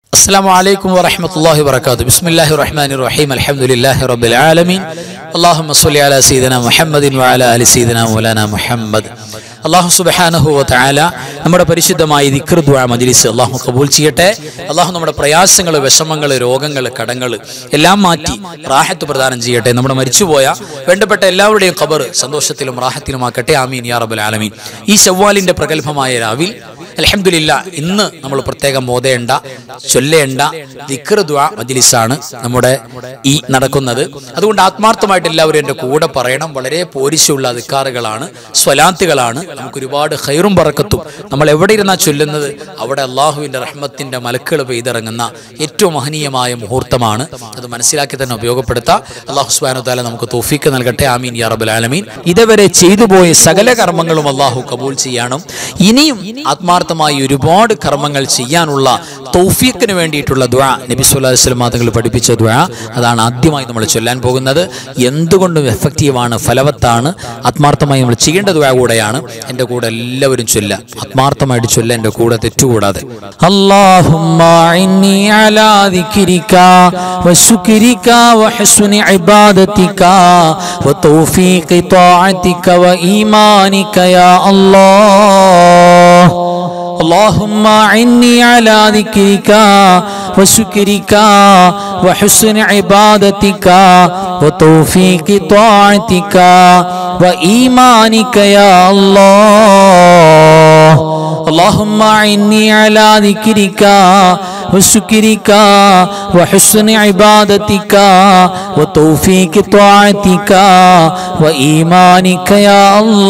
السلام عليكم ورحمة الله وبركاته بسم الله الرحمن الرحيم الحمد لله رب العالمين اللهم صل على سيدنا محمد وعلى آل سيدنا مولانا محمد അള്ളാഹു സുബഹാനഹു വതആല നമ്മുടെ പരിശുദ്ധമായ ദിക്ർ ദുആ മജ്ലിസ് അള്ളാഹു കബൂൽ ചെയ്യട്ടെ അള്ളാഹു നമ്മുടെ പ്രയാസങ്ങൾ വിഷമങ്ങൾ രോഗങ്ങൾ കടങ്ങൾ എല്ലാം മാറ്റി റാഹത്ത് പ്രദാനം ചെയ്യട്ടെ നമ്മുടെ മരിച്ചുപോയ വേണ്ടപ്പെട്ട എല്ലാവരുടെയും ഖബർ സന്തോഷത്തിലും റാഹത്തിലുമാക്കട്ടെ ആമീൻ യാ റബ്ബൽ ആലമീൻ ഈ ശവ്വാലിന്റെ പ്രഗത്ഭമായ രാവിൽ അലഹമില്ല ഇന്ന് നമ്മൾ പ്രത്യേകം മോതേണ്ട ചൊല്ലേണ്ട ദിക്ർ ദുആ മജ്ലിസാണ് നമ്മുടെ ഈ നടക്കുന്നത് അതുകൊണ്ട് ആത്മാർത്ഥമായിട്ട് എല്ലാവരും എൻ്റെ കൂടെ പറയണം വളരെ പോരിശുള്ള അധികാറുകളാണ് സ്വലാത്തുകളാണ് നമുക്ക് ഒരുപാട് ഹൈറും പറക്കത്തും നമ്മൾ എവിടെ ഇരുന്നാ ചൊല്ലുന്നത് അവിടെ അള്ളാഹുവിൻ്റെ റഹ്മത്തിൻ്റെ മലക്കുകൾ പെയ്തിറങ്ങുന്ന ഏറ്റവും മഹനീയമായ മുഹൂർത്തമാണ് അത് മനസ്സിലാക്കി തന്നെ ഉപയോഗപ്പെടുത്താം അള്ളാഹു സുബാനു താല നമുക്ക് തോഫീക്ക് നൽകട്ടെ ആമീൻ യാ റബ്ബുൽ ആലമീൻ ഇതുവരെ ചെയ്തു പോയ സകല കർമ്മങ്ങളും അള്ളാഹു കബൂൽ ചെയ്യാനും ഇനിയും ആത്മാർത്ഥമായി ഒരുപാട് കർമ്മങ്ങൾ ചെയ്യാനുള്ള തൗഫീഖിന് വേണ്ടിയിട്ടുള്ള ദ്വാ നബി സുല്ലാ വസ്ലം തങ്ങൾ പഠിപ്പിച്ച ദ്വാ അതാണ് ആദ്യമായി നമ്മൾ ചൊല്ലാൻ പോകുന്നത് എന്തുകൊണ്ടും എഫക്റ്റീവാണ് ഫലവത്താണ് ആത്മാർത്ഥമായി നമ്മൾ ചെയ്യേണ്ട ദ്വാ കൂടെയാണ് എൻ്റെ കൂടെ എല്ലാവരും ചൊല്ല ആത്മാർത്ഥമായിട്ട് ചൊല്ല എൻ്റെ കൂടെ തെറ്റുകൂടാതെ اللهم إني على ذكرك وشكرك وحسن عبادتك وتوفيق طاعتك وإيمانك يا الله اللهم عني على ذكرك وشكرك وحسن عبادتك وتوفيق طاعتك وإيمانك يا الله اللهم عني على ذكرك وشكرك وحسن عبادتك وتوفيق طاعتك وإيمانك يا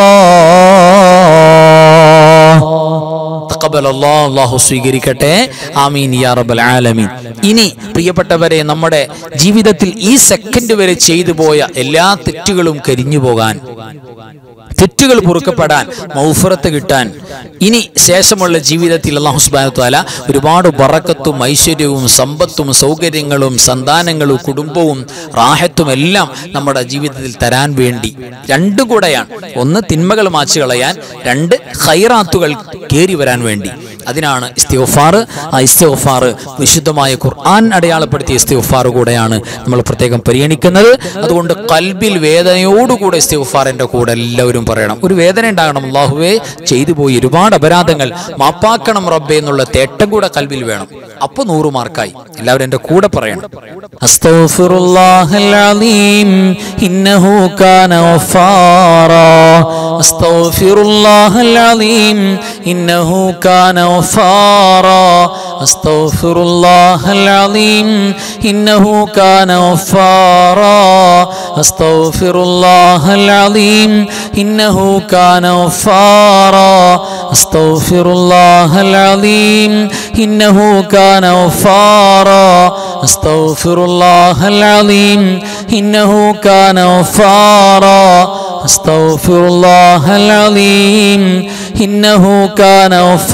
الله തഖബൽ അല്ലാഹ് അല്ലാഹു സ്വീകരിക്കട്ടെ ആമീൻ യാ റബ്ബൽ ആലമീൻ ഇനി പ്രിയപ്പെട്ടവരെ നമ്മുടെ ജീവിതത്തിൽ ഈ സെക്കൻഡ് വരെ ചെയ്തു പോയ എല്ലാ തെറ്റുകളും കരിഞ്ഞു പോകാൻ തെറ്റുകൾ പൊറുക്കപ്പെടാൻ മൗഫറത്ത് കിട്ടാൻ ഇനി ശേഷമുള്ള ജീവിതത്തിൽ അള്ളാഹു സുബ്ഹാനഹു തആല ഒരുപാട് ബറക്കത്തും ഐശ്വര്യവും സമ്പത്തും സൗകര്യങ്ങളും സന്താനങ്ങളും കുടുംബവും റാഹത്തും എല്ലാം നമ്മുടെ ജീവിതത്തിൽ തരാൻ വേണ്ടി രണ്ടും കൂടെയാണ് ഒന്ന് തിന്മകൾ മാച്ചു കളയാൻ രണ്ട് ഹൈറാത്തുകൾ കയറി വരാൻ വേണ്ടി അതിനാണ് ഇസ്തിഗ്ഫാർ ആ ഇസ്തിഗ്ഫാർ വിശുദ്ധമായ ഖുർആൻ അടയാളപ്പെടുത്തിയ ഇസ്തിഗ്ഫാർ കൂടെയാണ് നമ്മൾ പ്രത്യേകം പരിഗണിക്കുന്നത് അതുകൊണ്ട് കൽബിൽ വേദനയോടുകൂടെ ഇസ്തിഗ്ഫാറിന്റെ കൂടെ എല്ലാവരും പറയണം ഒരു വേദന ഉണ്ടാകണം അള്ളാഹുവേ ചെയ്തു പോയി ഒരുപാട് അപരാധങ്ങൾ മാപ്പാക്കണം റബ്ബേ എന്നുള്ള തേട്ടം കൂടെ കൽബിൽ വേണം അപ്പൊ നൂറ് മാർക്കായി എല്ലാവരും എന്റെ കൂടെ പറയണം അസ്തഗ്ഫിറുല്ലാഹൽ അലീം ഇന്നഹു കാന ഗഫാറാ അസ്തഗ്ഫിറുല്ലാഹൽ അലീം ഇന്നഹു കാന ഗഫാറാ അസ്തഗ്ഫിറുല്ലാഹൽ അലീം ഇന്നഹു കാന ഗഫാറാ അസ്തഗ്ഫിറുല്ലാഹൽ അലീം ഇന്നഹു കാന ഗഫാറാ അസ്തഗ്ഫിറുല്ലാഹൽ അലീം ഇന്നഹു കാന ഗഫാറാ അസ്തഗ്ഫിറുല്ലാഹൽ അലീം ഇന്നഹു കാന ഗഫാറാ അസ്തഗ്ഫിറുല്ലാഹൽ അലീം ഇന്നഹു കാന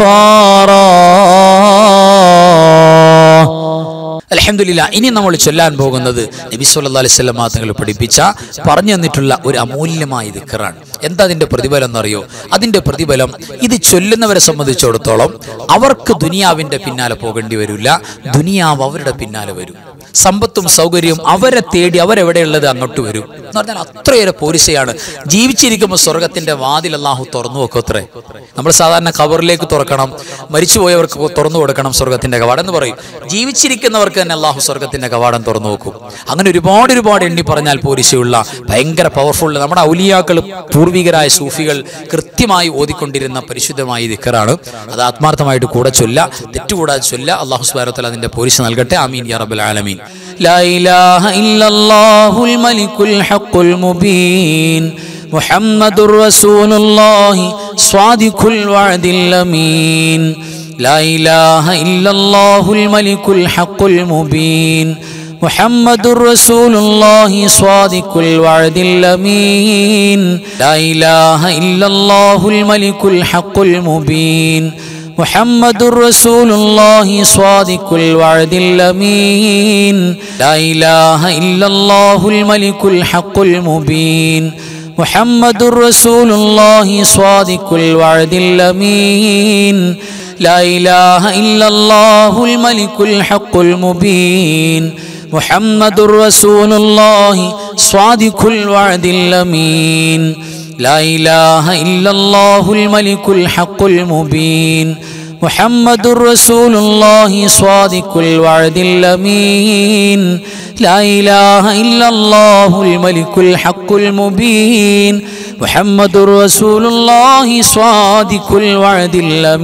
ഗഫാറാ അലഹമില്ല ഇനി നമ്മൾ ചൊല്ലാൻ പോകുന്നത് നബി സല്ലാ അലൈഹി സ്വലം തങ്ങൾ പഠിപ്പിച്ച പറഞ്ഞു തന്നിട്ടുള്ള ഒരു അമൂല്യമായ ദിക്കറാണ് എന്താ അതിന്റെ പ്രതിഫലം എന്നറിയോ അതിന്റെ പ്രതിഫലം ഇത് ചൊല്ലുന്നവരെ സംബന്ധിച്ചിടത്തോളം അവർക്ക് ദുനിയാവിന്റെ പിന്നാലെ പോകേണ്ടി വരില്ല ദുനിയാവ് അവരുടെ പിന്നാലെ വരും സമ്പത്തും സൗകര്യവും അവരെ തേടി അവരെവിടെയുള്ളത് അങ്ങോട്ട് വരും എന്ന് പറഞ്ഞാൽ അത്രയേറെ പോരിസയാണ് ജീവിച്ചിരിക്കുമ്പോൾ സ്വർഗത്തിന്റെ വാതിൽ അള്ളാഹു തുറന്നു വെക്കത്രേ നമ്മൾ സാധാരണ കവറിലേക്ക് തുറക്കണം മരിച്ചുപോയവർക്ക് തുറന്നു കൊടുക്കണം സ്വർഗത്തിന്റെ കവാടം എന്ന് പറയും ജീവിച്ചിരിക്കുന്നവർക്ക് തന്നെ അള്ളാഹു സ്വർഗത്തിന്റെ കവാടം തുറന്നു വെക്കും അങ്ങനെ ഒരുപാട് ഒരുപാട് എണ്ണി പറഞ്ഞാൽ പോരിശയുള്ള ഭയങ്കര പവർഫുൾ നമ്മുടെ ഔലിയാക്കൾ പൂർവികരായ സൂഫികൾ കൃത്യമായി ഓതിക്കൊണ്ടിരുന്ന പരിശുദ്ധമായ ദിക്കറാണ് അത് ആത്മാർത്ഥമായിട്ട് കൂടെ ചൊല്ല തെറ്റുകൂടാതെ ചൊല്ല അള്ളാഹു സുബാരത്തല അതിന്റെ പോരിശ നൽകട്ടെ ആമീൻ യാ റബ്ബൽ ആലമീൻ لا إله إلا الله الملك الحق المبين محمد رسول الله صادق الوعد الأمين لا إله إلا الله الملك الحق المبين محمد رسول الله صادق الوعد الأمين لا إله إلا الله الملك الحق المبين محمد رسول الله صادق الوعد الأمين لا إله إلا الله الملك الحق المبين محمد رسول الله صادق الوعد الأمين لا إله إلا الله الملك الحق المبين محمد رسول الله صادق الوعد الأمين لا إله إلا الله الملك الحق المبين محمد رسول الله صادق الوعد الأمين لا إله إلا الله الملك الحق المبين محمد رسول الله صادق الوعد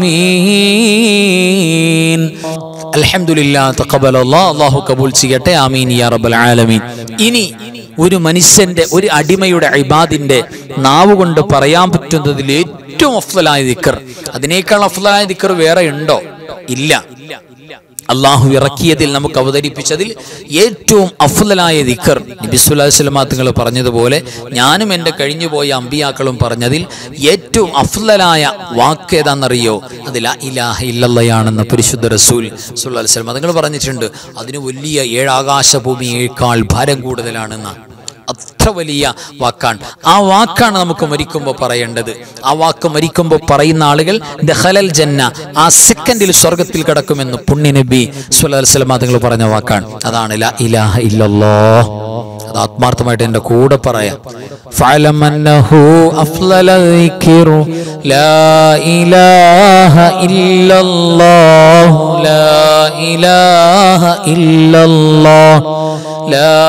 الأمين الحمد لله تقبل الله الله കബൂൽ ചെയ്യട്ടെ ആമീൻ യാ റബ്ബൽ ആലമീൻ ഇനി ഒരു മനുഷ്യന്റെ ഒരു അടിമയുടെ ഇബാദിന്റെ നാവ് കൊണ്ട് പറയാൻ പറ്റുന്നതിൽ ഏറ്റവും അഫ്ലായ ദിക്കർ അതിനേക്കാൾ അഫ്ലായ ദിക്കർ വേറെ ഉണ്ടോ ഇല്ല അള്ളാഹു ഇറക്കിയതിൽ നമുക്ക് അവതരിപ്പിച്ചതിൽ ഏറ്റവും അഫ്ലായ ദിക്കർ നബിസുല്ലാസ്ലമാങ്ങൾ പറഞ്ഞതുപോലെ ഞാനും എൻ്റെ കഴിഞ്ഞുപോയ അമ്പിയാക്കളും പറഞ്ഞതിൽ ഏറ്റവും അഫ്ലായ വാക്ക് ഏതാണെന്നറിയോ അത് ലാ ഇലാഹ ഇല്ലല്ലയാണെന്ന് പരിശുദ്ധ റസൂൽ സുല്ലാ വസ്ലം അതുങ്ങൾ പറഞ്ഞിട്ടുണ്ട് അതിന് വലിയ ഏഴാകാശ ഭൂമിയേക്കാൾ ഭാരം കൂടുതലാണെന്ന് അത്ര വലിയ വാക്കാണ് ആ വാക്കാണ് നമുക്ക് മരിക്കുമ്പോൾ പറയേണ്ടത് ആ വാക്ക് മരിക്കുമ്പോൾ പറയുന്ന ആളുകൾ ദഹലൽ ജന്ന ആ സെക്കൻഡിൽ സ്വർഗത്തിൽ കിടക്കുമെന്ന് പുണ്യ നബി സുല്ലാസ്ലം അതുങ്ങൾ പറഞ്ഞ വാക്കാണ് അതാണ് ലാ ഇലാഹ ഇല്ലല്ലോ അത് ആത്മാർത്ഥമായിട്ട് എൻ്റെ കൂടെ പറയാം فاعلم أنه أفضل الذكر لا إله إلا الله لا إله إلا الله لا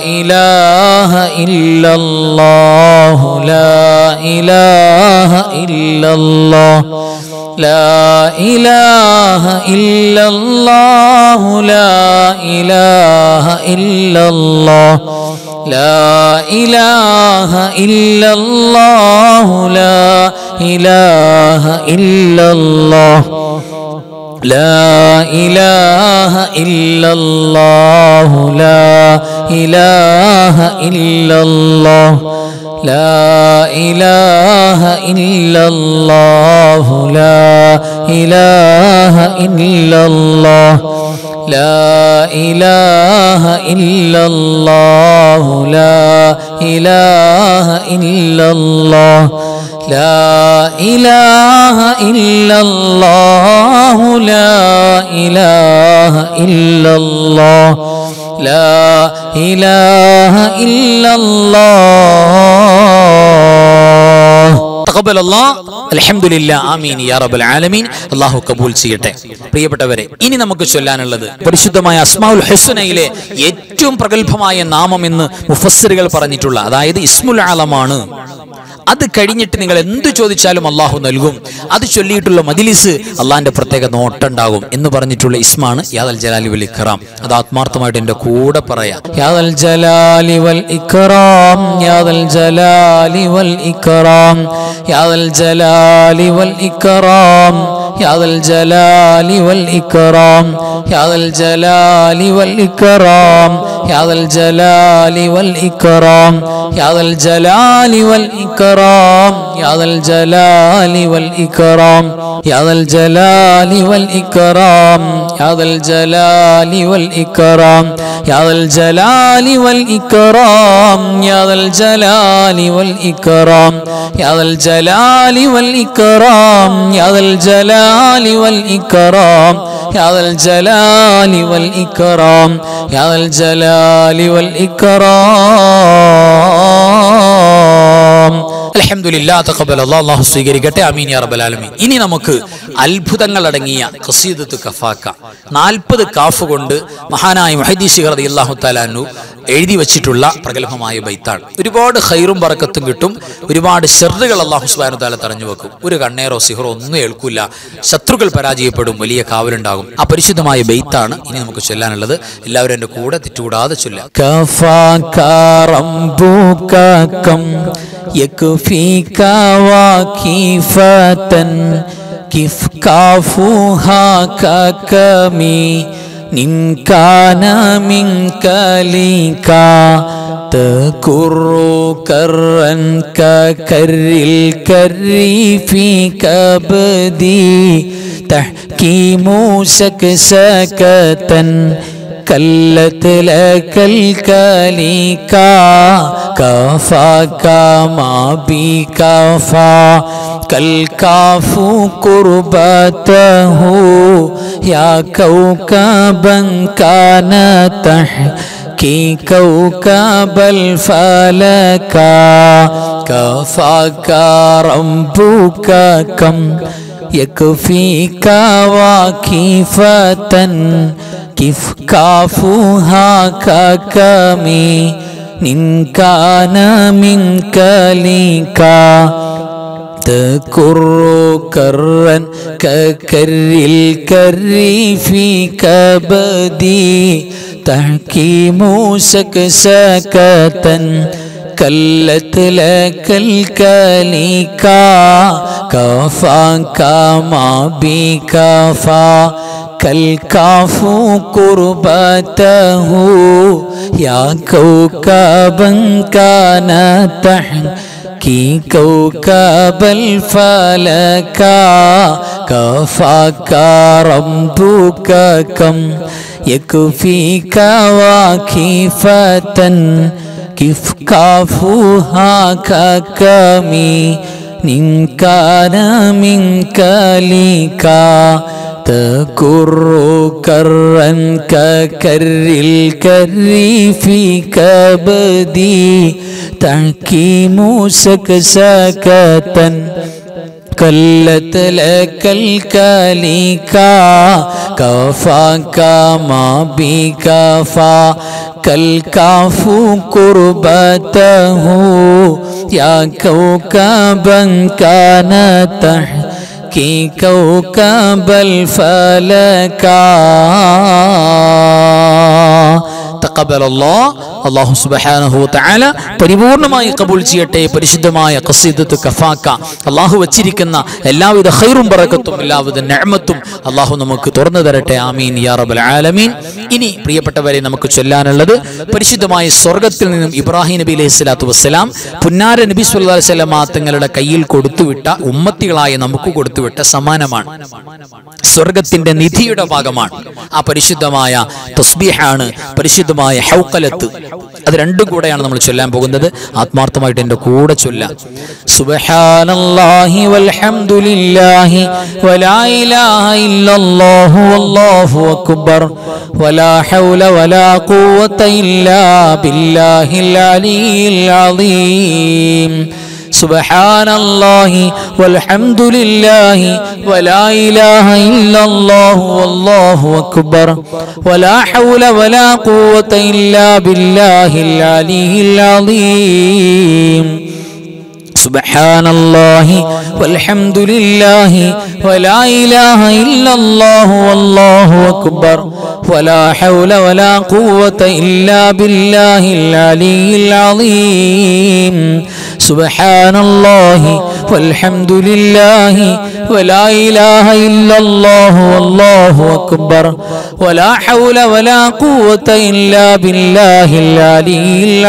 إله إلا الله لا إله إلا الله لا إله إلا الله لا إله إلا الله لا إله إلا الله لا إله إلا الله لا إله إلا الله لا إله إلا الله لا إله إلا الله لا إله إلا الله لا إله إلا الله لا إله إلا الله لا إله إلا الله لا إله إلا الله لا إله إلا الله തഖബ്ബൽ അല്ലാഹ് അൽഹംദുലില്ലാ ആമീൻ യാ റബ്ബൽ ആലമീൻ അല്ലാഹു കബൂൽ ചെയ്യട്ടെ പ്രിയപ്പെട്ടവരെ ഇനി നമുക്ക് ചൊല്ലാനുള്ളത് പരിശുദ്ധമായ അസ്മാഉൽ ഹുസ്നയിലെ ഏറ്റവും പ്രഗത്ഭമായ നാമം എന്ന് മുഫസ്സിറുകൾ പറഞ്ഞിട്ടുള്ള അതായത് ഇസ്മുൽ ആലമാണ് അത് കഴിഞ്ഞിട്ട് നിങ്ങൾ എന്ത് ചോദിച്ചാലും അള്ളാഹു നൽകും അത് ചൊല്ലിയിട്ടുള്ള മജിലിസ് അള്ളാഹിന്റെ പ്രത്യേക നോട്ടുണ്ടാകും എന്ന് പറഞ്ഞിട്ടുള്ള ഇസ്മാണ് യാദൽ ജലാലി വൽ ഇക്റാം അത് ആത്മാർത്ഥമായിട്ട് എൻ്റെ കൂടെ പറയാം യാദൽ ജലാലി വൽ ഇക്റാം യാദൽ ജലാലി വൽ ഇക്റാം യാദൽ ജലാലി വൽ ഇക്റാം യാദൽ ജലാലി വൽ ഇക്റാം യാദൽ ജലാലി വൽ ഇക്റാം യാദൽ ജലാലി വൽ ഇക്റാം യാദൽ ജലാലി വൽ ഇക്റാം യാദൽ ജലാലി വൽ ഇക്റാം യാദൽ ജലാലി വൽ ഇക്റാം യാദൽ ജലാലി വൽ ഇക്റാം യാദൽ ജലാലി വൽ ഇക്റാം യാദൽ ജലാലി വൽ ഇക്റാം യാദൽ ജലാലി വൽ ഇക്റാം യാദൽ ജലാലി വൽ ഇക്റാം യാദൽ ജലാലി വൽ ഇക്റാം യാദൽ ജലാലി വൽ ഇക്റാം അൽഹംദുലില്ലാ തഖബ്ബൽ അല്ലാഹ് അല്ലാഹു സ്വീകരിക്കട്ടെ ആമീൻ യാ റബ്ബൽ ആലമീൻ ഇനി നമുക്ക് അത്ഭുതങ്ങൾ അടങ്ങിയ ഖസീദത്ത് കഫാക്ക നാൽപ്പത് കാഫ് കൊണ്ട് മഹാനായ മുഹദ്ദീസ് റളിയല്ലാഹു തആല അൻഹു എഴുതി വച്ചിട്ടുള്ള പ്രഗത്ഭമായ ബൈത്താണ് ഒരുപാട് ഖൈറും ബറക്കത്തും കിട്ടും ഒരുപാട് ഷെറുകൾ അള്ളാഹു സുബ്ഹാനഹു തആല തടഞ്ഞു വെക്കും ഒരു കണ്ണേറോ സിഹറോ ഒന്നും ഏൽക്കില്ല ശത്രുക്കൾ പരാജയപ്പെടും വലിയ കാവലുണ്ടാകും ആ പരിശുദ്ധമായ ബൈത്താണ് ഇനി നമുക്ക് ചൊല്ലാനുള്ളത് എല്ലാവരും എൻ്റെ കൂടെ തെറ്റുകൂടാതെ ചൊല്ലാം يكفيك واكفة كيف كافوها ككمي إن كان منك لك تكر كرا ككر الكر في كبدي تحكيم سكسكة كلت لك الكليكا كفاك ما بي كفا كالكاف قربته يا كوكبا كان تحكي كوكب الفلكا كفاك ربك كم يكفيك واكفة كيف كافوها ككمي إن كان منك ليكا تكر كرا ككر الكر في كبدي تحكيم سكسكة كلت لك الكليكا كفاك ما بكفا كالكاف قربته يا كوكبا كان تحكي كوكب الفلكا كفاك ربك كم يكفيك واكفة كيف كافوها ككمي إن كان منك ليكا تكر كرا ككر الكر في كبدي تحكيم سكسكة كلت لك الكليكا كفاك ما بكفا كالكاف قربته يا كوكبا كان تحكي كوكب الفلكا തഖബൽ അള്ളാഹു സുബ്ഹാനഹു തആല പരിപൂർണമായി കബൂൽ ചെയ്യട്ടെ പരിശുദ്ധമായ ഖസീദത്ത് കഫാക്ക അള്ളാഹു വച്ചിരിക്കുന്ന എല്ലാവിധ ഖൈറും ബറക്കത്തും എല്ലാവിധ നിഅമത്തും അള്ളാഹു നമുക്ക് തുറന്നു തരട്ടെ ആമീൻ യാ റബ്ബൽ ആലമീൻ ഇനി പ്രിയപ്പെട്ടവരെ നമുക്ക് ചൊല്ലാനുള്ളത് പരിശുദ്ധമായ സ്വർഗത്തിൽ നിന്നും ഇബ്രാഹിം നബി അലൈഹി സ്വലാത്തു വസ്സലാം പുന്നാര നബി സല്ലല്ലാഹു അലൈഹി വസല്ലം തങ്ങളുടെ കയ്യിൽ കൊടുത്തുവിട്ട ഉമ്മത്തികളായ നമുക്ക് കൊടുത്തുവിട്ട സമ്മാനമാണ് സ്വർഗത്തിന്റെ നിധിയുടെ ഭാഗമാണ് ആ പരിശുദ്ധമായ തസ്ബീഹാണ് പരിശുദ്ധമായ ഹൗക്കലത്ത് അത് രണ്ടും കൂടെയാണ് നമ്മൾ ചൊല്ലാൻ പോകുന്നത് ആത്മാർത്ഥമായിട്ട് എൻ്റെ കൂടെ ചൊല്ലാം സുബ്ഹാനല്ലാഹി വൽഹംദുലില്ലാഹി വലാ ഇലാഹ ഇല്ലല്ലാഹു വല്ലാഹു അക്ബർ വലാ ഹൗല വലാ ഖുവത ഇല്ലാ ബില്ലാഹിൽ അലിയിൽ അളീം سبحان الله والحمد لله ولا إله إلا الله والله أكبر ولا حول ولا قوة إلا بالله العلي العظيم سبحان الله والحمد لله ولا إله إلا الله والله أكبر ولا حول ولا قوة إلا بالله العلي العظيم سبحان الله والحمد لله ولا إله إلا الله والله أكبر ولا حول ولا قوة إلا بالله العلي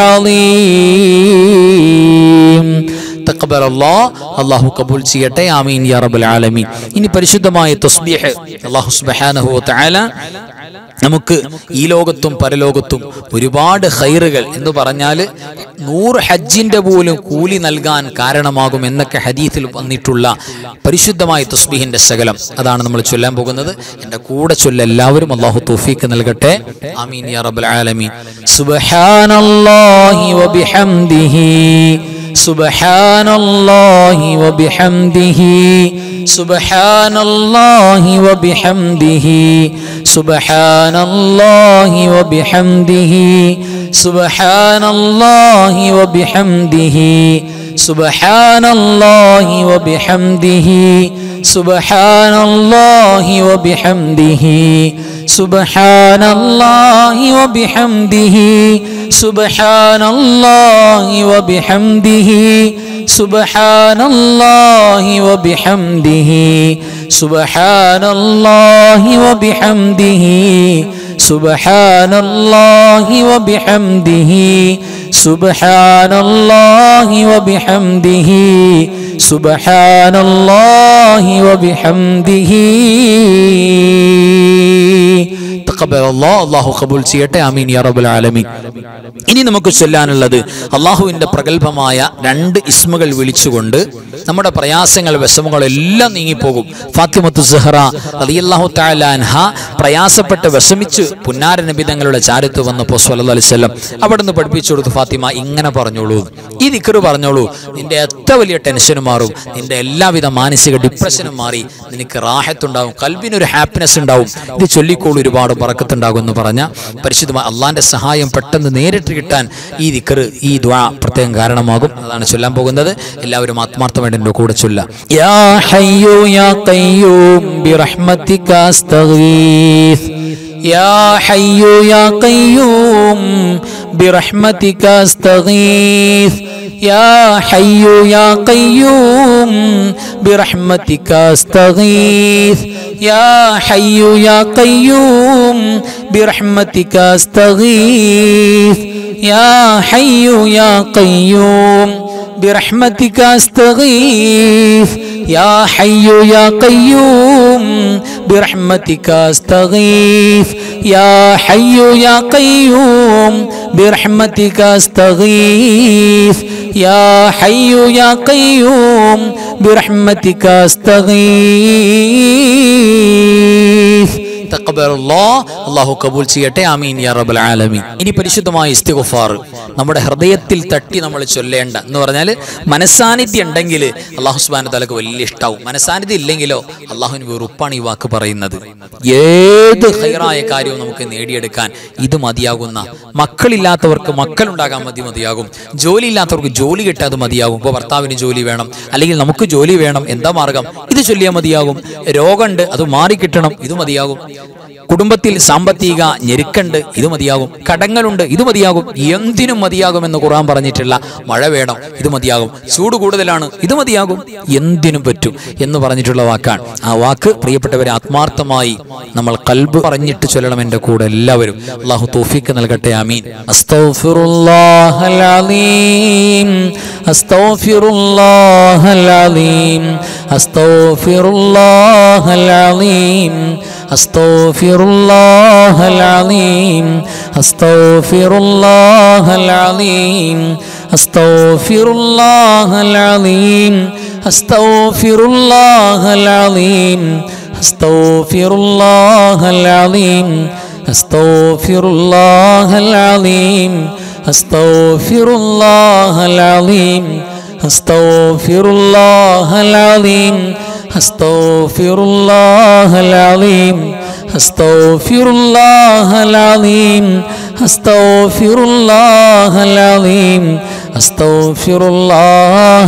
العظيم തഖബൽ അല്ലാഹ് അല്ലാഹു കബൂൽ ചെയ്യട്ടെ ആമീൻ യാ റബ്ബൽ ആലമീൻ ഇനി പരിശുദ്ധമായ തസ്ബീഹ് അല്ലാഹു സുബ്ഹാനഹു വ തആല നമുക്ക് ഈ ലോകത്തും പരലോകത്തും ഒരുപാട് ഹൈറുകൾ എന്ന് പറഞ്ഞാൽ നൂറ് ഹജ്ജിന്റെ പോലും കൂലി നൽകാൻ കാരണമാകും എന്നൊക്കെ ഹദീസിൽ വന്നിട്ടുള്ള പരിശുദ്ധമായ തസ്ബീഹിന്റെ ശകലം അതാണ് നമ്മൾ ചൊല്ലാൻ പോകുന്നത് എൻ്റെ കൂടെ ചൊല്ല എല്ലാവരും അള്ളാഹു തൗഫീക്ക് നൽകട്ടെ ആമീൻ യാ റബ്ബൽ ആലമീൻ സുബ്ഹാനല്ലാഹി വബിഹംദിഹി سبحان الله وبحمده سبحان الله وبحمده سبحان الله وبحمده سبحان الله وبحمده سبحان الله وبحمده سبحان الله وبحمده سبحان الله وبحمده سبحان الله وبحمده سبحان الله وبحمده سبحان الله وبحمده سبحان الله وبحمده سبحان الله وبحمده സുബ്ഹാനല്ലാഹി വബിഹംദിഹി തഖബ്ബൽ അല്ലാഹ് അല്ലാഹു കബൂൽ ചെയ്യട്ടെ ആമീൻ യാ റബ്ബൽ ആലമീൻ ഇനി നമുക്ക് ചൊല്ലാനുള്ളത് അള്ളാഹുവിന്റെ പ്രഗത്ഭമായ രണ്ട് ഇസ്മുകൾ വിളിച്ചുകൊണ്ട് നമ്മുടെ പ്രയാസങ്ങൾ വിഷമങ്ങൾ എല്ലാം നീങ്ങിപ്പോകും ഫാത്തിമത്തു സുഹറ റളിയല്ലാഹു തആല അൻഹ പ്രയാസപ്പെട്ട് വിഷമിച്ച് പുന്നാര നബി തങ്ങളുടെ ചാരത്ത് വന്നപ്പോൾ സ്വല്ലല്ലാഹു അലൈഹി വസല്ലം അവിടുന്ന് പഠിപ്പിച്ചു കൊടുത്തു ഫാത്തിമ ഇങ്ങനെ പറഞ്ഞോളൂ ഈ ദിക്റ് പറഞ്ഞോളൂ നിന്റെ എത്ര വലിയ ടെൻഷനും മാറും നിന്റെ എല്ലാവിധ മാനസിക ഡിപ്രഷനും മാറി നിനക്ക് റാഹത്തുണ്ടാവും കൽബിനൊരു ഹാപ്പിനെസ് ഉണ്ടാവും ഇത് ചൊല്ലിക്കോളൂ ഒരുപാട് പറക്കത്തുണ്ടാകും എന്ന് പറഞ്ഞ പരിശുദ്ധമായ അള്ളാന്റെ സഹായം പെട്ടെന്ന് നേരിട്ട് കിട്ടാൻ ഈ ദിക്റ് ഈ ദ്വാ പ്രത്യേകം കാരണമാകും അതാണ് ചൊല്ലാൻ പോകുന്നത് എല്ലാവരും ആത്മാർത്ഥമായിട്ട് എൻ്റെ കൂടെ ചൊല്ലാം യാ ഹയ്യു യാ ഖയ്യൂം ബിറഹ്മതിക അസ്തഗീസ് يا حي يا قيوم برحمتك استغيث يا حي يا قيوم برحمتك استغيث يا حي يا قيوم برحمتك استغيث يا حي يا قيوم برحمتك استغيث يا حي يا قيوم برحمتك استغيث يا حي يا قيوم برحمتك استغيث يا حي يا قيوم برحمتك استغيث അള്ളാഹു കബൂൽ ചെയ്യട്ടെ ആമീൻ യാ റബ്ബൽ ആലമീൻ ഇനി പരിശുദ്ധമായ ഇസ്തിഗ്ഫാർ നമ്മുടെ ഹൃദയത്തിൽ തട്ടി നമ്മൾ ചൊല്ലേണ്ട എന്ന് പറഞ്ഞാൽ മനസാന്നിധ്യം ഉണ്ടെങ്കിൽ അള്ളാഹു സുബ്ഹാനഹു തആലക്ക് വലിയ ഇഷ്ടാവും മനസാന്നിധ്യം ഇല്ലെങ്കിലോ അള്ളാഹുവിന് വെറുപ്പാണ് ഈ വാക്ക് പറയുന്നത് ഏത് ഹൈറായ കാര്യവും നമുക്ക് നേടിയെടുക്കാൻ ഇത് മതിയാകുന്ന മക്കളില്ലാത്തവർക്ക് മക്കളുണ്ടാകാൻ മതി മതിയാകും ജോലി ഇല്ലാത്തവർക്ക് ജോലി കിട്ടാതെ മതിയാകും ഇപ്പോൾ ഭർത്താവിന് ജോലി വേണം അല്ലെങ്കിൽ നമുക്ക് ജോലി വേണം എന്താ മാർഗം ഇത് ചൊല്ലിയാൽ മതിയാകും രോഗമുണ്ട് അത് മാറിക്കിട്ടണം ഇത് മതിയാകും കുടുംബത്തിൽ സാമ്പത്തിക ഞെരുക്കുണ്ട് ഇത് മതിയാകും കടങ്ങളുണ്ട് ഇത് മതിയാകും എന്തിനും മതിയാകുമെന്ന് ഖുർആൻ പറഞ്ഞിട്ടുള്ള മഴ വേണം ഇത് മതിയാകും ചൂട് കൂടുതലാണ് ഇത് മതിയാകും എന്തിനും പറ്റും എന്ന് പറഞ്ഞിട്ടുള്ള വാക്കാണ് ആ വാക്ക് പ്രിയപ്പെട്ടവരെ ആത്മാർത്ഥമായി നമ്മൾ കൽബ് പറഞ്ഞിട്ട് ചൊല്ലണം എൻ്റെ കൂടെ എല്ലാവരും അള്ളാഹു തോഫിക്ക് നൽകട്ടെ ആമീൻ അസ്തഗ്ഫിറുല്ലാഹൽ അലീം അസ്തഗ്ഫിറുല്ലാഹൽ അലീം അസ്തഗ്ഫിറുല്ലാഹൽ അലീം أستغفر الله العظيم أستغفر الله العظيم أستغفر الله العظيم أستغفر الله العظيم أستغفر الله العظيم أستغفر الله العظيم أستغفر الله العظيم أستغفر الله العظيم أستغفر الله العظيم أستغفر الله العظيم أستغفر الله العظيم أستغفر الله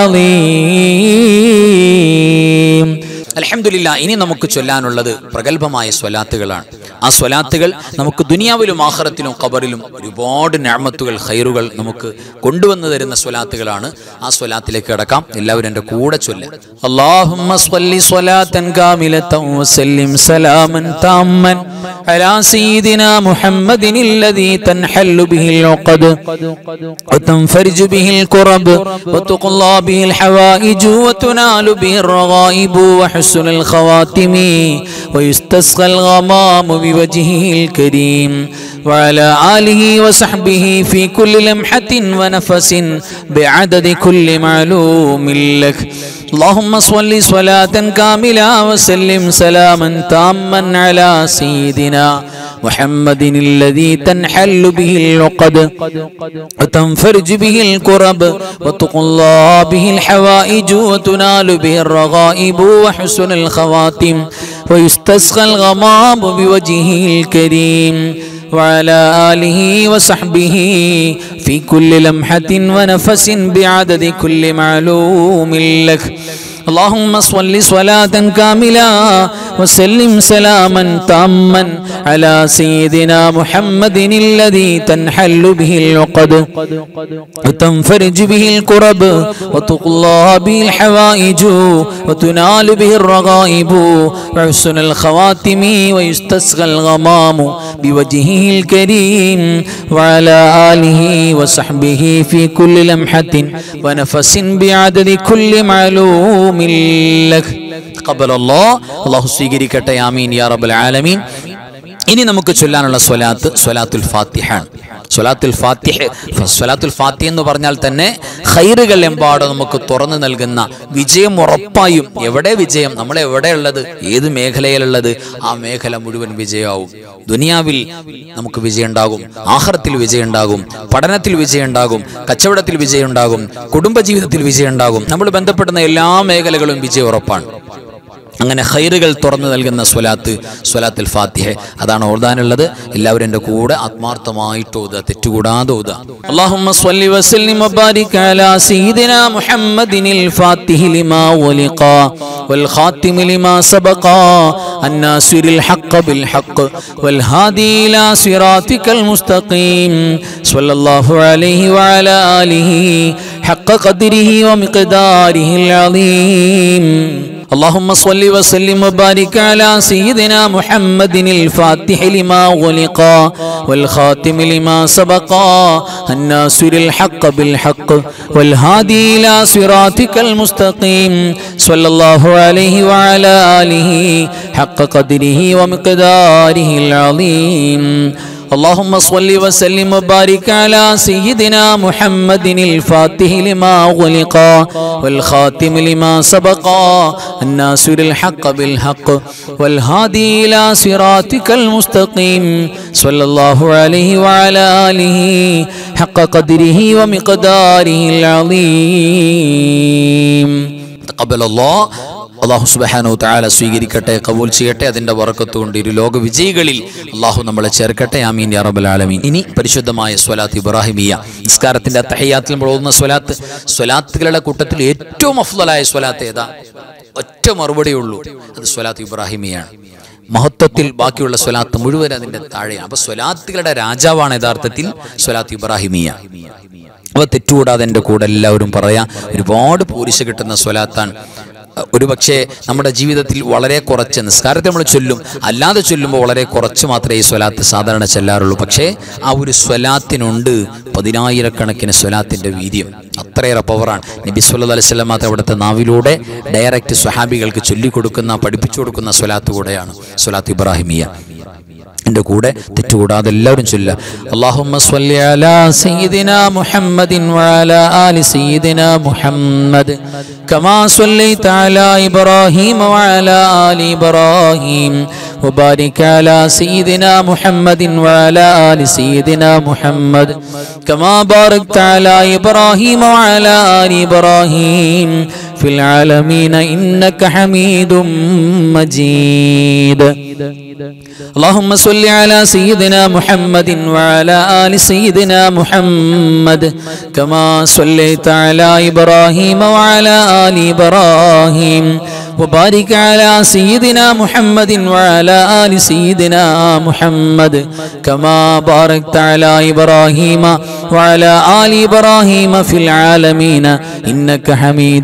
العظيم അലഹമില്ല ഇനി നമുക്ക് ചൊല്ലാനുള്ളത് പ്രഗത്ഭമായ സ്വലാത്തുകളാണ് ആ സ്വലാത്തുകൾ നമുക്ക് ദുനിയാവിലും ആഹ്റത്തിലും ഖബറിലും ഒരുപാട് ഞാമത്തുകൾ ഖൈറുകൾ നമുക്ക് കൊണ്ടുവന്നു തരുന്ന സ്വലാത്തുകളാണ് ആ സ്വലാത്തിലേക്ക് കിടക്കാം എല്ലാവരും എൻ്റെ കൂടെ ചൊല്ലാം അല്ലാഹുമ്മ സ്വല്ലി സ്വലാത്തൻ കാമിലത്തൻ വസല്ലിം സലാമൻ താമ്മൻ على سيدنا محمد الذي تنحل به العقد وتنفرج به الكرب وتقضى به الحوائج وتنال به الرغائب وحسن الخواتم ويستسقى الغمام بوجهه الكريم وعلى آله وصحبه في كل لمحة ونفس بعدد كل معلوم لك اللهم صل صلاة كاملة وسلم سلاما تاما على سيدنا محمد الذي تنحل به العقد وتنفرج به الكرب وتقضى به الحوائج وتنال به الرغائب وحسن الخواتم ويستسقى الغمام بوجهه الكريم وعلى آله وصحبه في كل لمحة ونفس بعدد كل معلوم لك اللهم صل صلاة كاملة وسلم سلاما تاما على سيدنا محمد الذي تنحل به العقد وتنفرج به الكرب وتقضى به الحوائج وتنال به الرغائب وحسن الخواتم ويستسقى الغمام بوجهه الكريم وعلى آله وصحبه في كل لمحة ونفس بعدد كل معلوم لك تقبل الله الله സ്വീകരിക്കട്ടെ ആമീൻ യാ റബ്ബൽ ആലമീൻ ഇനി നമുക്ക് ചൊല്ലാനുള്ള സ്വലാത്ത് സ്വലാത്തുൽ ഫാത്തിഹാണ് സ്വലാത്തുൽ ഫാത്തിഹ് സ്വലാത്തുൽ ഫാത്തിഹ എന്ന് പറഞ്ഞാൽ തന്നെ ഖൈറുകൾ എമ്പാടും നമുക്ക് തുറന്നു നൽകുന്ന വിജയം ഉറപ്പായും എവിടെ വിജയം നമ്മൾ എവിടെയുള്ളത് ഏത് മേഖലയിലുള്ളത് ആ മേഖല മുഴുവൻ വിജയമാവും ദുനിയാവിൽ നമുക്ക് വിജയം ഉണ്ടാകും ആഹാരത്തിൽ വിജയം ഉണ്ടാകും പഠനത്തിൽ വിജയം ഉണ്ടാകും കച്ചവടത്തിൽ വിജയം ഉണ്ടാകും കുടുംബജീവിതത്തിൽ വിജയം ഉണ്ടാകും നമ്മൾ ബന്ധപ്പെടുന്ന എല്ലാ മേഖലകളും വിജയം ഉറപ്പാണ് അങ്ങനെ ഹൈറുകൾ തുറന്നു നൽകുന്ന സ്വലാത്ത് സ്വലാത്തുൽ ഫാത്തിഹ അതാണ് ഓതാനുള്ളത് എല്ലാവരും എൻ്റെ കൂടെ ആത്മാർത്ഥമായിട്ട് ഓതുക തെറ്റുകൂടാതെ ഓതുക അല്ലാഹുമ്മ സ്വല്ലി വസല്ലിം വബാരിക് അലാ സയ്യിദിനാ മുഹമ്മദിനിൽ ഫാത്തിഹി ലിമാ വലിഖ വൽ ഖാതിമി ലിമാ സബഖ അന്നാസിറിൽ ഹഖ് ബിൽ ഹഖ് വൽ ഹാദി ഇലാ സിറാത്തിക്കൽ മുസ്തഖീം സ്വല്ലല്ലാഹു അലൈഹി വഅലാ ആലിഹി ഹഖ് ഖദ്രിഹി വമിഖ്ദാരിഹിൽ അളീം اللهم صل وسلم وبارك على سيدنا محمد الفاتح لما غلق والخاتم لما سبق الناصر الحق بالحق والهادي إلى صراطك المستقيم صلى الله عليه وعلى آله حق قدره ومقداره العظيم اللهم صل وسلم وبارك على سيدنا محمد الفاتح لما غلق والخاتم لما سبق الناصر الحق بالحق والهادي إلى صراطك المستقيم صلى الله عليه وعلى آله حق قدره ومقداره العظيم تقبل الله അള്ളാഹു സുബാനു താല സ്വീകരിക്കട്ടെ കബൂൽ ചെയ്യട്ടെ അതിന്റെ വറക്കത്തുകൊണ്ട് ഇരു ലോക വിജയികളിൽ അള്ളാഹു നമ്മളെ ചേർക്കട്ടെ ആമീൻ യാ റബ്ബൽ ആലമീൻ ഇനി പരിശുദ്ധമായ സ്വലാത്ത് ഇബ്രാഹിമിയ നിസ്കാരത്തിന്റെ തഹയ്യാത്തിൽ നമ്മൾ ഓതുന്ന സ്വലാത്ത് സ്വലാത്തുകളുടെ കൂട്ടത്തിൽ ഏറ്റവും അഫ്ദലായ സ്വലാത്ത് ഏതാ ഒറ്റ മറുപടിയേ ഉള്ളൂ അത് സ്വലാത്ത് ഇബ്രാഹിമിയാണ് മഹത്വത്തിൽ ബാക്കിയുള്ള സ്വലാത്ത് മുഴുവൻ അതിന്റെ താഴെയാണ് അപ്പൊ സ്വലാത്തുകളുടെ രാജാവാണ് യഥാർത്ഥത്തിൽ സ്വലാത്ത് ഇബ്രാഹിമിയ അപ്പൊ തെറ്റുകൂടാതെ എൻ്റെ കൂടെ എല്ലാവരും പറയാം ഒരുപാട് പോലീസ് കിട്ടുന്ന സ്വലാത്താണ് ഒരു പക്ഷേ നമ്മുടെ ജീവിതത്തിൽ വളരെ കുറച്ച് നിസ്കാരത്തെ നമ്മൾ ചൊല്ലും അല്ലാതെ ചൊല്ലുമ്പോൾ വളരെ കുറച്ച് മാത്രമേ ഈ സ്വലാത്ത് സാധാരണ ചെല്ലാറുള്ളൂ പക്ഷേ ആ ഒരു സ്വലാത്തിനുണ്ട് പതിനായിരക്കണക്കിന് സ്വലാത്തിൻ്റെ വീര്യം അത്രയേറെ പവറാണ് നബി സല്ലല്ലാഹു അലൈഹി വസല്ലം അവിടുത്തെ നാവിലൂടെ ഡയറക്റ്റ് സ്വഹാബികൾക്ക് ചൊല്ലിക്കൊടുക്കുന്ന പഠിപ്പിച്ചു കൊടുക്കുന്ന സ്വലാത്ത് കൂടെയാണ് സ്വലാത്ത് ഇബ്രാഹിമിയ എൻ്റെ കൂടെ തെറ്റുകൂടാതെ എല്ലാവരും ചൊല്ലുക അല്ലാഹുമ്മ സ്വല്ലി അലാ സയ്യിദിനാ മുഹമ്മദിൻ വഅലാ ആലി സയ്യിദിനാ മുഹമ്മദ് കമാ സ്വല്ലൈത അലാ ഇബ്രാഹീം വഅലാ ആലി ഇബ്രാഹീം وبارك على سيدنا محمد وعلى آل سيدنا محمد كما باركت على إبراهيم وعلى آل إبراهيم في العالمين إنك حميد مجيد اللهم صل على سيدنا محمد وعلى آل سيدنا محمد كما صليت على إبراهيم وعلى آل إبراهيم وبارك على سيدنا محمد وعلى آل سيدنا محمد كما باركت على إبراهيم وعلى آل إبراهيم في العالمين إنك حميد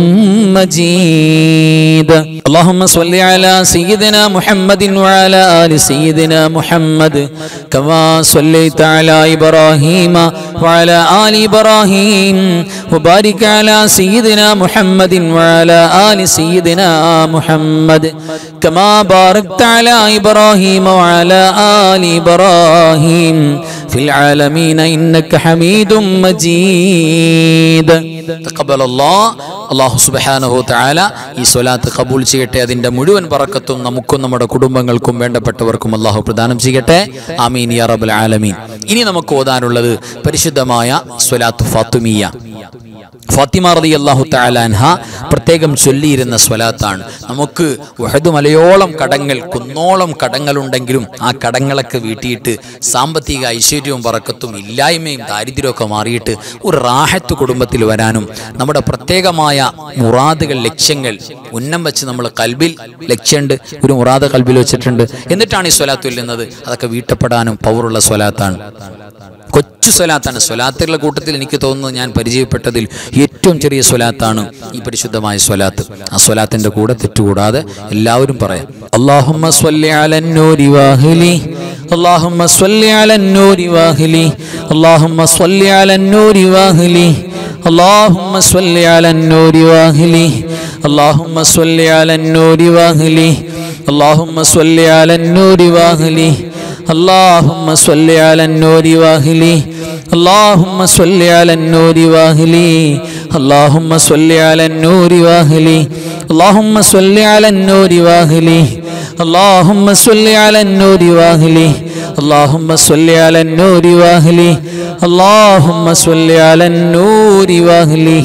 مجيد اللهم صل على سيدنا محمد وعلى آل سيدنا محمد كما صليت على إبراهيم وعلى آل إبراهيم وبارك على سيدنا محمد وعلى آل سيدنا محمد كما باركت على إبراهيم وعلى آل إبراهيم في العالمين إنك حميد مجيد تقبل الله അള്ളാഹു സുബാനഹു താല ഈ സ്വലാത്ത് കബൂൽ ചെയ്യട്ടെ അതിന്റെ മുഴുവൻ പറക്കത്തും നമുക്കും നമ്മുടെ കുടുംബങ്ങൾക്കും വേണ്ടപ്പെട്ടവർക്കും അള്ളാഹു പ്രദാനം ചെയ്യട്ടെ ആമീൻ യാ റബ്ബൽ ആലമീൻ ഇനി നമുക്ക് ഓതാനുള്ളത് പരിശുദ്ധമായ സ്വലാത്ത് ഫാത്തുമിയ ഫാത്തിമ റതി അള്ളാഹു താലാൻഹ പ്രത്യേകം ചൊല്ലിയിരുന്ന സ്വലാത്താണ് നമുക്ക് വഹദ് മലയോളം കടങ്ങൾ കുന്നോളം കടങ്ങളുണ്ടെങ്കിലും ആ കടങ്ങളൊക്കെ വീട്ടിയിട്ട് സാമ്പത്തിക ഐശ്വര്യവും പറക്കത്തും ഇല്ലായ്മയും ദാരിദ്ര്യമൊക്കെ മാറിയിട്ട് ഒരു റാഹത്ത് കുടുംബത്തിൽ വരാനും നമ്മുടെ പ്രത്യേകമായ മുറാദുകൾ ലക്ഷ്യങ്ങൾ ഉന്നം വെച്ച് നമ്മൾ കൽബിൽ ലക്ഷ്യമുണ്ട് ഒരു മുറാദ് കൽബിൽ വെച്ചിട്ടുണ്ട് എന്നിട്ടാണ് ഈ സ്വലാത്ത് ചൊല്ലുന്നത് അതൊക്കെ വീട്ടപ്പെടാനും പവറുള്ള സ്വലാത്താണ് കൊച്ചു സ്വലാത്താണ് സ്വലാത്തുകളുടെ കൂട്ടത്തിൽ എനിക്ക് തോന്നുന്നത് ഞാൻ പരിചയപ്പെട്ടതിൽ ഏറ്റവും ചെറിയ സ്വലാത്താണ് ഈ പരിശുദ്ധമായ സ്വലാത്ത് ആ സ്വലാത്തിന്റെ കൂടെ തെറ്റുകൂടാതെ എല്ലാവരും പറയാം അള്ളാഹുമ്മ സ്വല്ലി അലന്നൂരി വാഹിലി اللهم صل على النور واهلي اللهم صل على النور واهلي اللهم صل على النور واهلي اللهم صل على النور واهلي اللهم صل على النور واهلي اللهم صل على النور واهلي اللهم صل على النور واهلي اللهم صل على النور واهلي اللهم صل على النور واهلي اللهم صل على النور واهلي اللهم صل على النور واهلي اللهم صل على النور واهله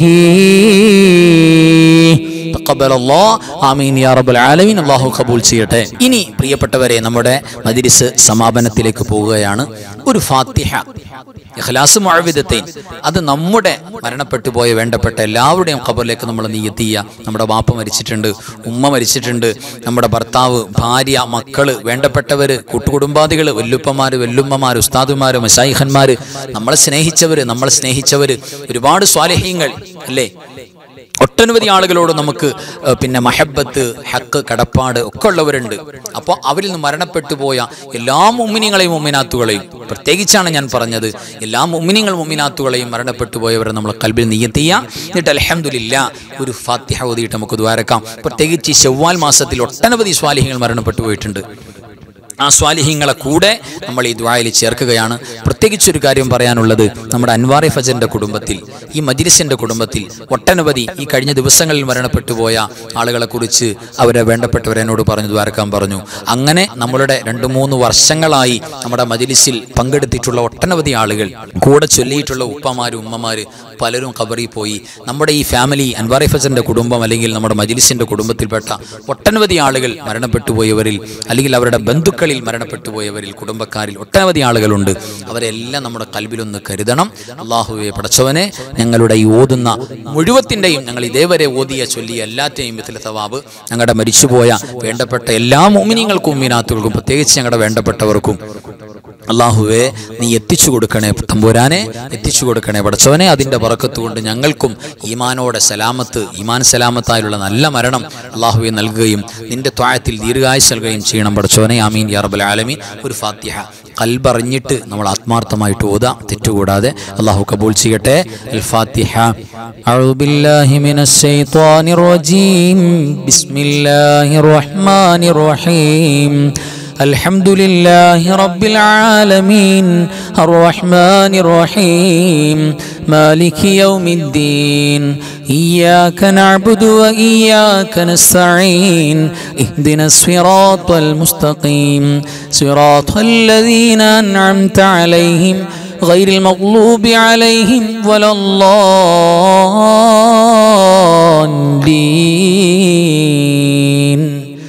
തഖബ്ബൽ അല്ലാഹ് ആമീൻ യാ റബ്ബൽ ആലമീൻ അല്ലാഹു കബൂൽ ചെയ്യട്ടെ ഇനി പ്രിയപ്പെട്ടവരെ നമ്മുടെ മജ്ലിസ് സമാപനത്തിലേക്ക് പോവുകയാണ് ഒരു ഫാത്തിഹ ഇഖ്ലാസ് മുഅവ്വിദത്തൈൻ അത് നമ്മുടെ മരണപ്പെട്ടു പോയ വേണ്ടപ്പെട്ട എല്ലാവരുടെയും ഖബറിലേക്ക് നമ്മൾ നീയത്തിയ നമ്മുടെ ബാപ്പ മരിച്ചിട്ടുണ്ട് ഉമ്മ മരിച്ചിട്ടുണ്ട് നമ്മുടെ ഭർത്താവ് ഭാര്യ മക്കള് വേണ്ടപ്പെട്ടവര് കൂട്ടുകുടുംബാദികൾ വല്ലുപ്പമാര് വെല്ലുമ്മമാര് ഉസ്താദുമാര് മശായിഖന്മാര് നമ്മളെ സ്നേഹിച്ചവര് നമ്മളെ സ്നേഹിച്ചവര് ഒരുപാട് സ്വാലഹ്യങ്ങൾ അല്ലേ ഒട്ടനവധി ആളുകളോട് നമുക്ക് ഏഹ്, പിന്നെ മഹബത്ത് ഹക്ക് കടപ്പാട് ഒക്കെ ഉള്ളവരുണ്ട് അപ്പോൾ അവരിൽ നിന്ന് മരണപ്പെട്ടു പോയ എല്ലാ മുമ്മിനിങ്ങളെയും മുമ്മിനാത്തുകളെയും പ്രത്യേകിച്ചാണ് ഞാൻ പറഞ്ഞത് എല്ലാ മുമ്മിനിങ്ങൾ മുമ്മിനാത്തുകളെയും മരണപ്പെട്ടു പോയവരെ നമ്മൾ കൽബിൽ നീയത്തിയ എന്നിട്ട് അലഹമുല്ല ഒരു ഫാത്തിഹ ഓതിയിട്ട് നമുക്ക് ദ്വാരക്കാം പ്രത്യേകിച്ച് ഈ ശവ്വാൽ മാസത്തിൽ ഒട്ടനവധി സ്വാലിഹ്യങ്ങൾ മരണപ്പെട്ടു പോയിട്ടുണ്ട് ആ സ്വാലിഹ്യങ്ങളെ കൂടെ നമ്മൾ ഈ ദ്വായിൽ ചേർക്കുകയാണ് പ്രത്യേകിച്ചൊരു കാര്യം പറയാനുള്ളത് നമ്മുടെ അൻവാറി ഫജറിന്റെ കുടുംബത്തിൽ ഈ മജിലിസിന്റെ കുടുംബത്തിൽ ഒട്ടനവധി ഈ കഴിഞ്ഞ ദിവസങ്ങളിൽ മരണപ്പെട്ടു പോയ ആളുകളെ കുറിച്ച് അവരെ വേണ്ടപ്പെട്ടവരെ എന്നോട് പറഞ്ഞു ദ്വാരക്കാൻ പറഞ്ഞു അങ്ങനെ നമ്മളുടെ രണ്ട് മൂന്ന് വർഷങ്ങളായി നമ്മുടെ മജിലിസിൽ പങ്കെടുത്തിട്ടുള്ള ഒട്ടനവധി ആളുകൾ കൂടെ ചൊല്ലിയിട്ടുള്ള ഉപ്പമാര് ഉമ്മമാര് പലരും ഖബറിൽ പോയി നമ്മുടെ ഈ ഫാമിലി അൻവാറി ഫജറിന്റെ കുടുംബം അല്ലെങ്കിൽ നമ്മുടെ മജിലിസിന്റെ കുടുംബത്തിൽപ്പെട്ട ഒട്ടനവധി ആളുകൾ മരണപ്പെട്ടു പോയവരിൽ അല്ലെങ്കിൽ അവരുടെ ബന്ധുക്കളിൽ മരണപ്പെട്ടു പോയവരിൽ കുടുംബക്കാരിൽ ഒട്ടനവധി ആളുകളുണ്ട് അവരെല്ലാം നമ്മുടെ കൽബിലൊന്ന് കരുതണം അള്ളാഹുവെ പടച്ചവനെ ഞങ്ങളുടെ ഈ ഓതുന്ന മുഴുവത്തിൻ്റെയും ഞങ്ങൾ ഇതേവരെ ഓതിയ ചൊല്ലിയ എല്ലാറ്റെയും വിത്തിലെ തവാബ് ഞങ്ങളുടെ മരിച്ചുപോയ വേണ്ടപ്പെട്ട എല്ലാ മോമിനിങ്ങൾക്കും മീനാത്തുകൾക്കും പ്രത്യേകിച്ച് ഞങ്ങളുടെ വേണ്ടപ്പെട്ടവർക്കും അള്ളാഹുവെ നീ എത്തിച്ചു കൊടുക്കണേ തമ്പുരാനെ എത്തിച്ചു കൊടുക്കണേ പടച്ചവനെ അതിൻ്റെ പറക്കത്ത് കൊണ്ട് ഞങ്ങൾക്കും ഈമാനോടെ സലാമത്ത് ഈമാൻ സലാമത്തായുള്ള നല്ല മരണം അള്ളാഹുവെ നൽകുകയും നിന്റെ ത്വായത്തിൽ ദീർഘായുസ് നൽകുകയും ചെയ്യണം പടച്ചവനെ ആമീൻ യാ റബ്ബൽ ആലമീൻ ഒരു ഫാത്തിഹ കൽബറിഞ്ഞിട്ട് നമ്മൾ ആത്മാർത്ഥമായിട്ട് ഓതാം തെറ്റുകൂടാതെ അള്ളാഹു കബൂൽ ചെയ്യട്ടെ അൽ ഫാത്തിഹ أعوذ بالله من الشيطان الرجيم بسم الله الرحمن الرحيم الحمد لله رب العالمين الرحمن الرحيم مالك يوم الدين إياك نعبد وإياك نستعين اهدنا الصراط المستقيم صراط الذين أنعمت عليهم غير المغلوب عليهم ولا الضالين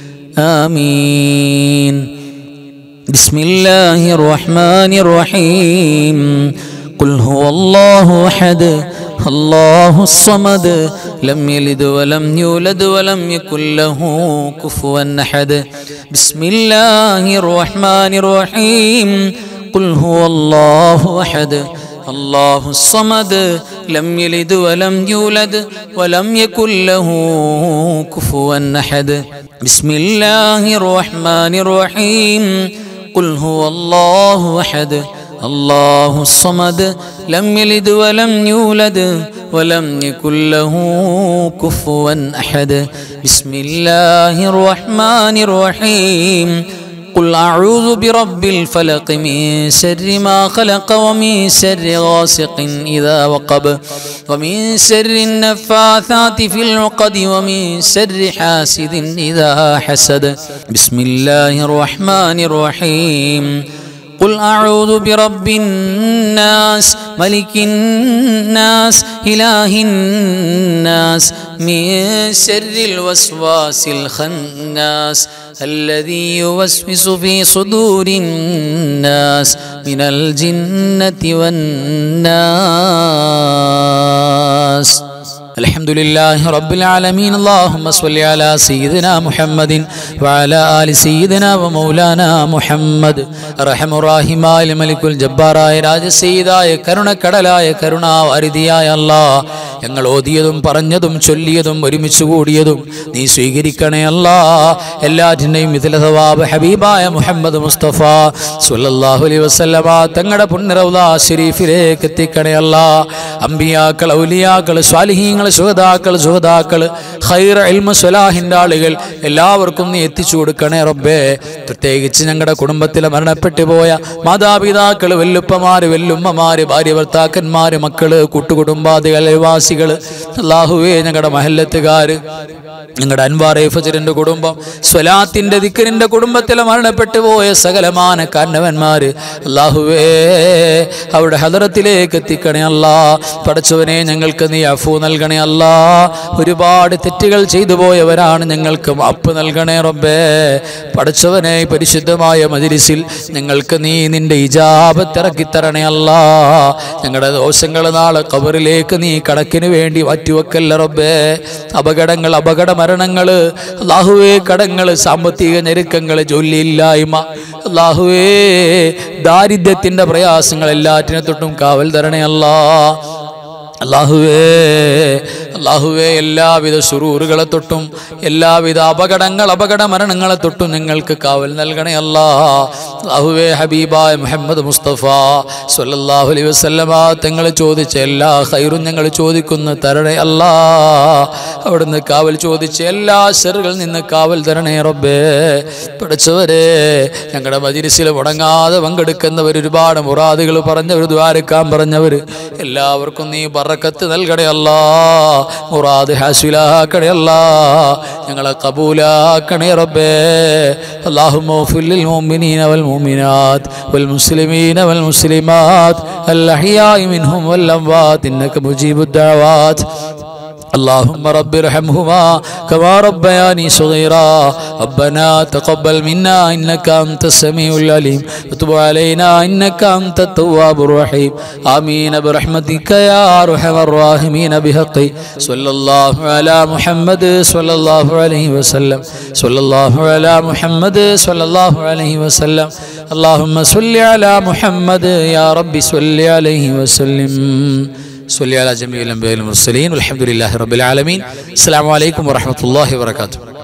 آمين بسم الله الرحمن الرحيم قل هو الله احد الله الصمد لم يلد ولم يولد ولم يكن له كفوا احد بسم الله الرحمن الرحيم قل هو الله احد الله الصمد لم يلد ولم يولد ولم يكن له كفوا احد بسم الله الرحمن الرحيم قل هو الله احد الله الصمد لم يلد ولم يولد ولم يكن له كفوا احد بسم الله الرحمن الرحيم قل أعوذ برب الفلق من شر ما خلق ومن شر غاسق إذا وقب ومن شر النفاثات في العقد ومن شر حاسد إذا حسد بسم الله الرحمن الرحيم قل أعوذ برب الناس ملك الناس إله الناس من شر الوسواس الخناس الذي يوسوس في صدور الناس من الجنة والناس الحمد لله رب العالمين اللهم صل على سيدنا محمد وعلى آل سيدنا ومولانا محمد റഹം റാഹിമായ മലിക്കുൽ ജബ്ബാറായ രാജസീതായ കരുണക്കടലായ കരുണാവാരിധിയായ അല്ലാ ഞങ്ങൾ ഓതിയതും പറഞ്ഞതും ചൊല്ലിയതും ഒരുമിച്ച് കൂടിയതും നീ സ്വീകരിക്കണേ അല്ലാ എല്ലാറ്റിൻ്റെയും ഇതിലെ സവാബ് ഹബീബായ മുഹമ്മദ് മുസ്തഫ സുല്ലല്ലാഹു അലൈഹി വസല്ലമ തങ്ങളുടെ പുണ്യറൗദ ഷരീഫിലേക്ക് എത്തിക്കണേ അല്ലാ അമ്പിയാക്കൾ ഔലിയാക്കൾ സ്വാലിഹീങ്ങൾ സുഹദാക്കൾ സുഹദാക്കൾ ഖൈർ ഇൽമ സ്വലാഹിൻ്റെ ആളുകൾ എല്ലാവർക്കും നീ എത്തിച്ചു കൊടുക്കണേ റബ്ബേ പ്രത്യേകിച്ച് ഞങ്ങളുടെ കുടുംബത്തിലെ മരണപ്പെട്ടു പോയ മാതാപിതാക്കൾ വെല്ലുപ്പമാര് വെല്ലുമ്മമാര് ഭാര്യ ഭർത്താക്കന്മാര് മക്കള് കൂട്ടുകുടുംബാദികൾ അയൽവാസികൾ അള്ളാഹുവേ ഞങ്ങളുടെ മഹല്ലത്തുകാര് ഞങ്ങളുടെ അൻവാർ ഫജറിന്റെ കുടുംബം സ്വലാത്തിന്റെ ദിക്കറിന്റെ കുടുംബത്തിലെ മരണപ്പെട്ടു പോയ സകലമാന കാരണവന്മാര് അള്ളാഹുവേ അവിടെ ഹദറത്തിലേക്ക് എത്തിക്കണേ അല്ല പഠിച്ചവനെ ഞങ്ങൾക്ക് നീ അഫു നൽകണേ അല്ല ഒരുപാട് തെറ്റുകൾ ചെയ്തു പോയവരാണ് ഞങ്ങൾക്ക് മാപ്പ് നൽകണേ റബ്ബേ പഠിച്ചവനെ പരിശുദ്ധമായ മജിലിസിൽ ഞങ്ങൾക്ക് നീ നിന്റെ ഇജാബത്ത് ഇറക്കിത്തരണേ അല്ല ഞങ്ങളുടെ ദോഷങ്ങൾ നാളെ കബറിലേക്ക് നീ കടക്കിന് വേണ്ടി മാറ്റിവെക്കല്ല റബ്ബേ അപകടങ്ങൾ അപകട മരണങ്ങൾ അള്ളാഹുവേ കടങ്ങൾ സാമ്പത്തിക ഞെരുക്കങ്ങൾ ജോലിയില്ലായ്മ അള്ളാഹുവേ ദാരിദ്ര്യത്തിൻ്റെ പ്രയാസങ്ങൾ എല്ലാറ്റിനെ തൊട്ടും കാവൽ തരണേ അല്ലാ അള്ളാഹുവേ അള്ളാഹുവേ എല്ലാവിധ സുറൂറുകളെ തൊട്ടും എല്ലാവിധ അപകടങ്ങൾ അപകട മരണങ്ങളെ തൊട്ടും ഞങ്ങൾക്ക് കാവൽ നൽകണേ അല്ലാ അള്ളാഹുവേ ഹബീബായ മുഹമ്മദ് മുസ്തഫ സല്ലല്ലാഹു അലൈഹി വസല്ലമ തങ്ങൾ ചോദിച്ച എല്ലാ ഹൈറും ഞങ്ങൾ ചോദിക്കുന്നു തരണേ അല്ലാ അവിടുന്ന് കാവൽ ചോദിച്ച എല്ലാ ഷെറുകളിൽ നിന്ന് കാവൽ തരണേ റബ്ബേ പഠിച്ചവരെ ഞങ്ങളുടെ മജിരിസിൽ മുടങ്ങാതെ പങ്കെടുക്കുന്നവർ ഒരുപാട് മുറാദുകൾ പറഞ്ഞവർ ദ്വാരക്കാൻ പറഞ്ഞവർ എല്ലാവർക്കും നീ ബറക്കത്ത് നൽകണേ അല്ലാ മുറാദ് ഹാസിലാക്കണേ അല്ലാ ഞങ്ങളെ കബൂലാക്കണേ റബ്ബേ اللهم اغفر للمؤمنين والمؤمنات والمسلمين والمسلمات الأحياء منهم والأموات إنك مجيب الدعوات اللهم رب ارحمهما كما ربياني صغيرا ربنا تقبل منا انك انت السميع العليم وتب علينا انك انت التواب الرحيم امين برحمتك يا ارحم الراحمين بحق صلى الله على محمد صلى الله عليه وسلم صلى الله على محمد صلى الله عليه وسلم اللهم صل على محمد يا رب صل عليه وسلم صلي على جميع الأنبياء والمرسلين والحمد لله رب العالمين السلام عليكم ورحمة الله وبركاته